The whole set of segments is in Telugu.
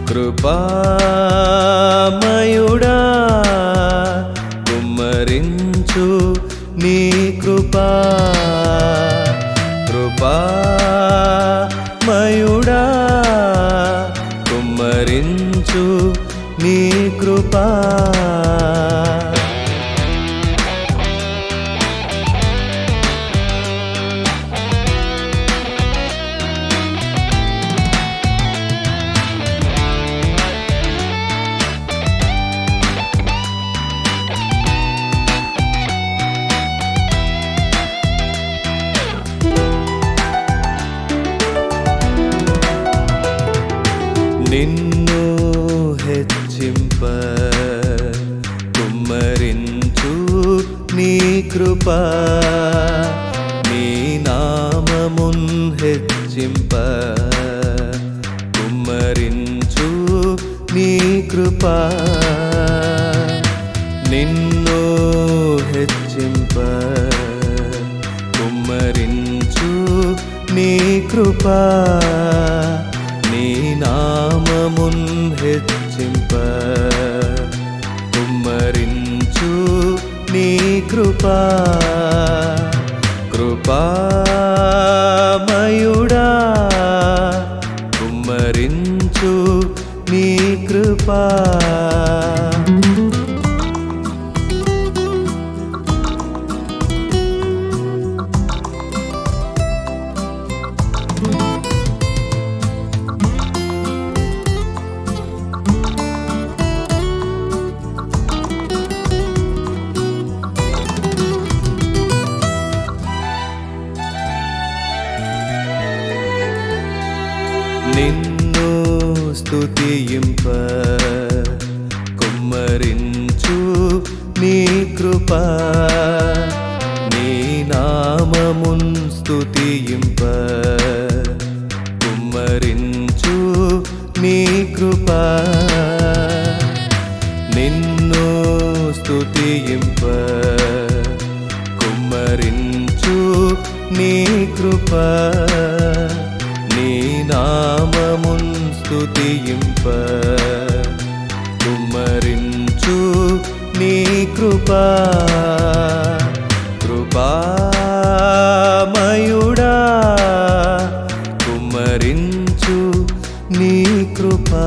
కృపామయుడా కుమ్మరించు నీ కృపా కృపామయుడా కుమ్మరించు నీ కృపా నిన్ను హెచ్చింప కుమ్మరించు నీ కృప నీ నామమున్ హెచ్చింప కుమ్మరించు నీ కృప నిన్ను హెచ్చింప కుమ్మరించు నీ కృప నీ నామమున్ హెచ్చింప కుమ్మరించు నీ కృప కృపామయుడా కుమ్మరించు నీ కృపా నిన్ను స్తుతింప కుమ్మరించు నీ కృప నీ నామమున్ స్తుతింప కుమ్మరించు నీ కృప నిన్ను స్తుతింప కుమ్మరించు నీ కృప నీ నామమున్ స్తుతింప కుమ్మరించు నీ కృప కృపామయుడా కుమ్మరించు నీ కృపా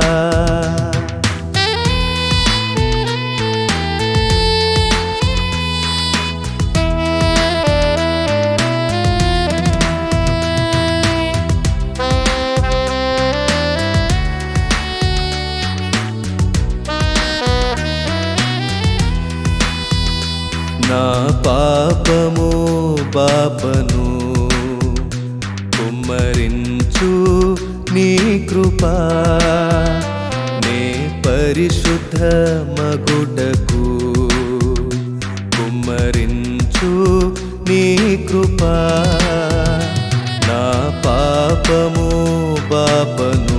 నా పాపము పాపను కుమ్మరించు నీ కృపా నే పరిశుద్ధ మగుటకు కుమ్మరించు నీ కృపా నా పాపము పాపను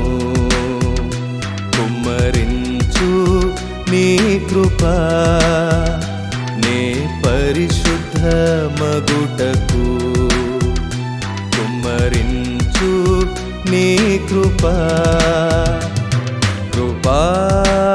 కుమ్మరించు నీ కృపా నే పరిశుద్ధ మగుటకు కుమ్మరించు నీ కృపా కృపామయుడా